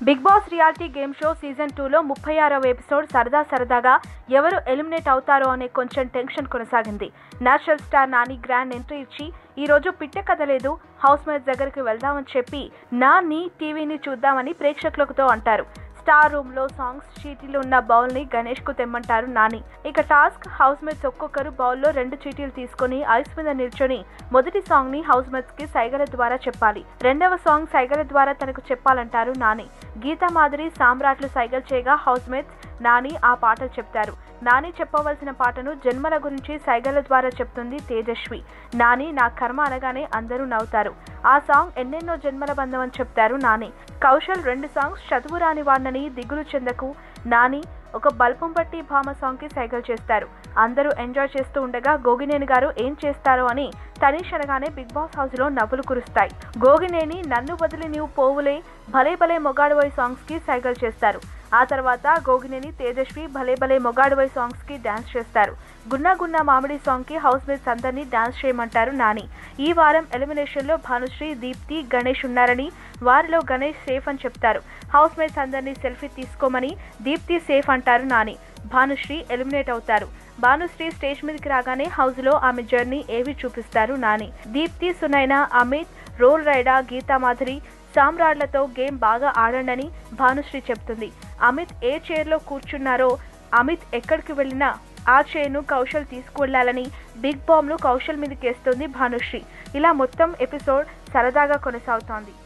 big Boss reality game show season టూలో ముప్పై ఆరవ ఎపిసోడ్ సరదా సరదాగా ఎవరు ఎలిమినేట్ అవుతారో అనే కొంచెం టెన్షన్ కొనసాగింది national star Nani grand entry ఇచ్చి ఈ రోజు పిట్ట కథ లేదు హౌస్ మేట్స్ దగ్గరికి వెళ్దామని చెప్పి నాని టీవీని చూద్దామని ప్రేక్షకులతో అంటారు స్టార్ రూమ్ లో సాంగ్స్ చీటీలు ఉన్న బౌల్ ని గణేష్ కు తెమ్మంటారు నాని ఇక టాస్క్ హౌస్ మేట్స్ ఒక్కొక్కరు బౌల్ లో రెండు చీటీలు తీసుకొని ఐస్ మీద నిల్చొని మొదటి సాంగ్ ని హౌస్ మేట్స్ కి సైగల ద్వారా చెప్పాలి రెండవ సాంగ్ సైగల ద్వారా తనకు చెప్పాలంటారు నాని గీతా మాదిరి సామ్రాట్లు సైగల్ చేయగా హౌస్ మేట్స్ నాని ఆ పాటలు చెప్తారు నాని చెప్పవలసిన పాటను జన్మల గురించి సైగల ద్వారా చెప్తుంది తేజస్వి నాని నా కర్మ అనగానే అందరూ నవ్వుతారు ఆ సాంగ్ ఎన్నెన్నో జన్మల బంధం అని చెప్తారు నాని కౌశల్ రెండు సాంగ్స్ చదువు రాని వాడినని దిగులు చెందకు నాని ఒక బల్పం పట్టి భామ సాంగ్ కి సైకిల్ చేస్తారు అందరూ ఎంజాయ్ చేస్తూ ఉండగా గోగినేని గారు ఏం చేస్తారో అని తనీష్ అనగానే బిగ్ బాస్ హౌస్ లో నవ్వులు కురుస్తాయి గోగినేని నన్ను వదిలి నీవు పోవులే భలే భలే మొగాడువై సాంగ్స్ కి సైకిల్ చేస్తారు ఆ తర్వాత గోగినేని తేజస్వి భలే భలే మొగాడువై సాంగ్స్ కి డాన్స్ చేస్తారు గున్నా గున్నా మామిడి సాంగ్ కి హౌస్ మేట్స్ అందరినీ డాన్స్ చేయమంటారు నాని ఈ వారం ఎలిమినేషన్ లో భానుశ్రీ దీప్తి గణేష్ ఉన్నారని వారిలో గణేష్ సేఫ్ అని చెప్తారు హౌస్ మేట్స్ అందరినీ సెల్ఫీ తీసుకోమని దీప్తి సేఫ్ అంటారు నాని భానుశ్రీ ఎలిమినేట్ అవుతారు భానుశ్రీ స్టేజ్ మీదకి రాగానే హౌస్ లో ఆమె జర్నీ ఏవి చూపిస్తారు నాని దీప్తి సునైన అమిత్ రోల్ రైడా గీతా మాధురి సామ్రాడ్లతో గేమ్ బాగా ఆడండని భానుశ్రీ చెప్తుంది అమిత్ ఏ చైర్లో కూర్చున్నారో అమిత్ ఎక్కడికి వెళ్ళినా ఆ చైర్ను కౌశల్ తీసుకువెళ్లాలని బిగ్ బాంబ్ను కౌశల్ మీదకి వేస్తుంది భానుశ్రీ ఇలా మొత్తం ఎపిసోడ్ సరదాగా కొనసాగుతోంది